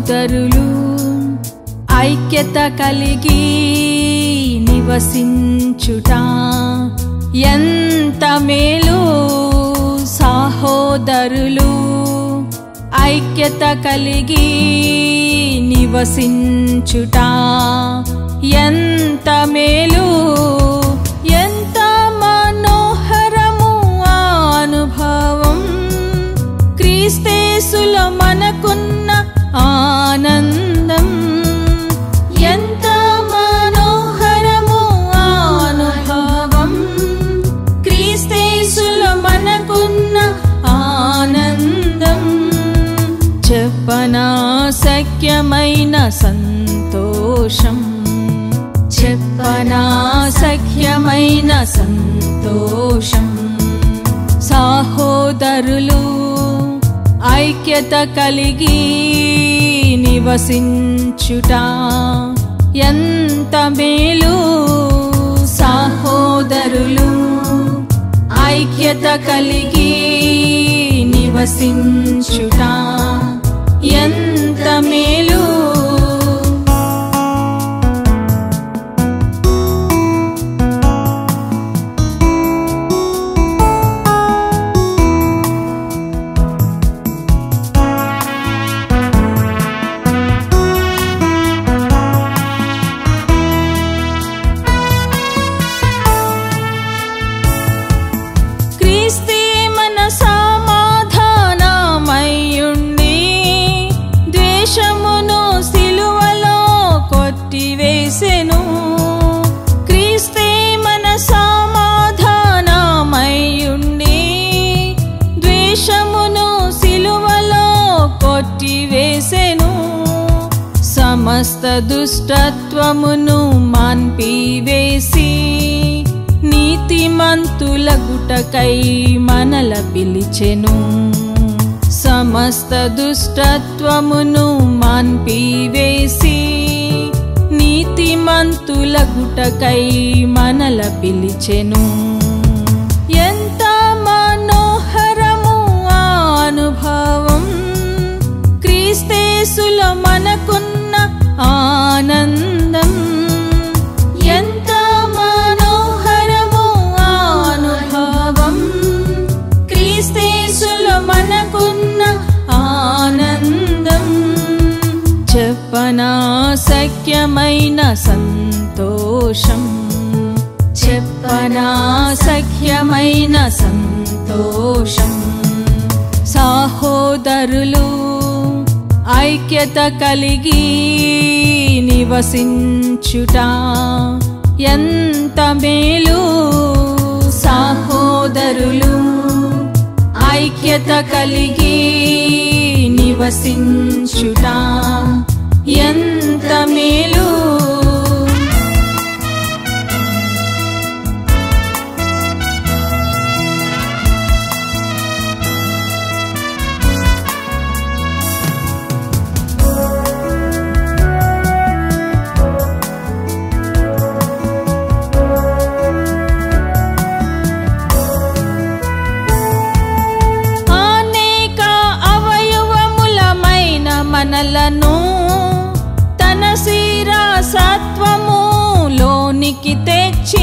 సహోదరులు ఐక్యత కలిగి నివసించుట ఎంత మేలు సహోదరులు ఐక్యత కలిగి నివసించుట ఎంత మేలు ఎంత మనోహరము ఆ అనుభవం క్రీస్తేసులో మనకున్న ఆనందం ఎంత మనోహరము ఆ అనుభవం క్రీస్తేసులో మనకున్న ఆనందం చెప్పనా సఖ్యమైన సంతోషం చెప్పనా సఖ్యమైన సంతోషం సహోదరులు ఐక్యత కలిగి నివసించుట ఎంత మేలు సహోదరులు ఐక్యత కలిగి నివసించుట ఎంత మేలు క్రీస్తే మన సమాధానమయ్యుండి ద్వేషమును సిలువలో కొట్టివేసెను క్రీస్తే మన సమాధానమయ్యుండి ద్వేషమును సిలువలో కొట్టివేసెను సమస్త దుష్టత్వమును మాన్పివేసి నీతిమంతుల గుటకై మనల పిలిచెను సమస్త దుష్టత్వమును మాన్పివేసి నీతిమంతుల గుటకై మనల పిలిచెను ఎంత మనోహరము ఆ అనుభవం క్రీస్తేసులో మనకున్న ఆనందం ఎంత మనోహరము ఆ అనుభవం క్రీస్తేసులో మనకున్న ఆనందం చెప్పనా సఖ్యమైన సంతోషం చెప్పనా సఖ్యమైన సంతోషం సహోదరులు ఐక్యత కలిగి నివసించుట ఎంత మేలు సహోదరులు ఐక్యత కలిగి నివసించుట ఎంత మేలు అనేక అవయవములమైన మనలను తన సత్వములోనికి తెచ్చి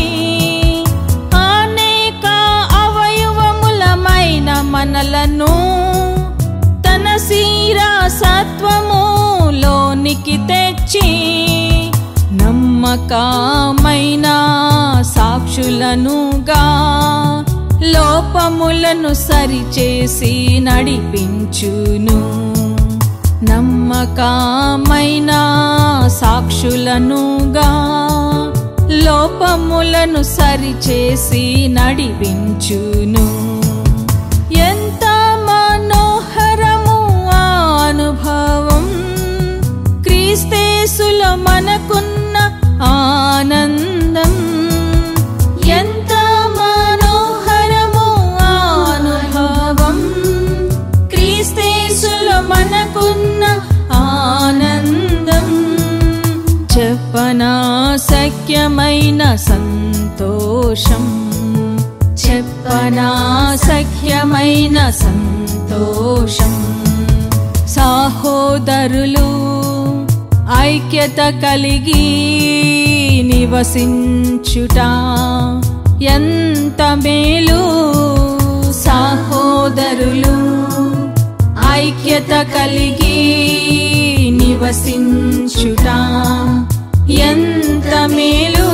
అనేక అవయవములమైన మనలను తన సత్వములోనికి తెచ్చి నమ్మకమైన సాక్షులనుగా లోపములను సరిచేసి నడిపించును నమ్మకమైన సాక్షులనుగా లోపములను సరిచేసి నడిపించును ఎంత మనోహరము ఆ అనుభవం క్రీస్తేసులో మనకున్న ఆనందం ఎంత మనోహరము ఆ అనుభవం క్రీస్తేసులో మనకున్న ఆనందం చెప్పనా సఖ్యమైన సంతోషం చెప్పనా సఖ్యమైన సంతోషం సహోదరులు ఐక్యత కలిగి నివసించుట ఎంత మేలు సహోదరులు ఐక్యత కలిగి నివసించుట ఎంత మేలు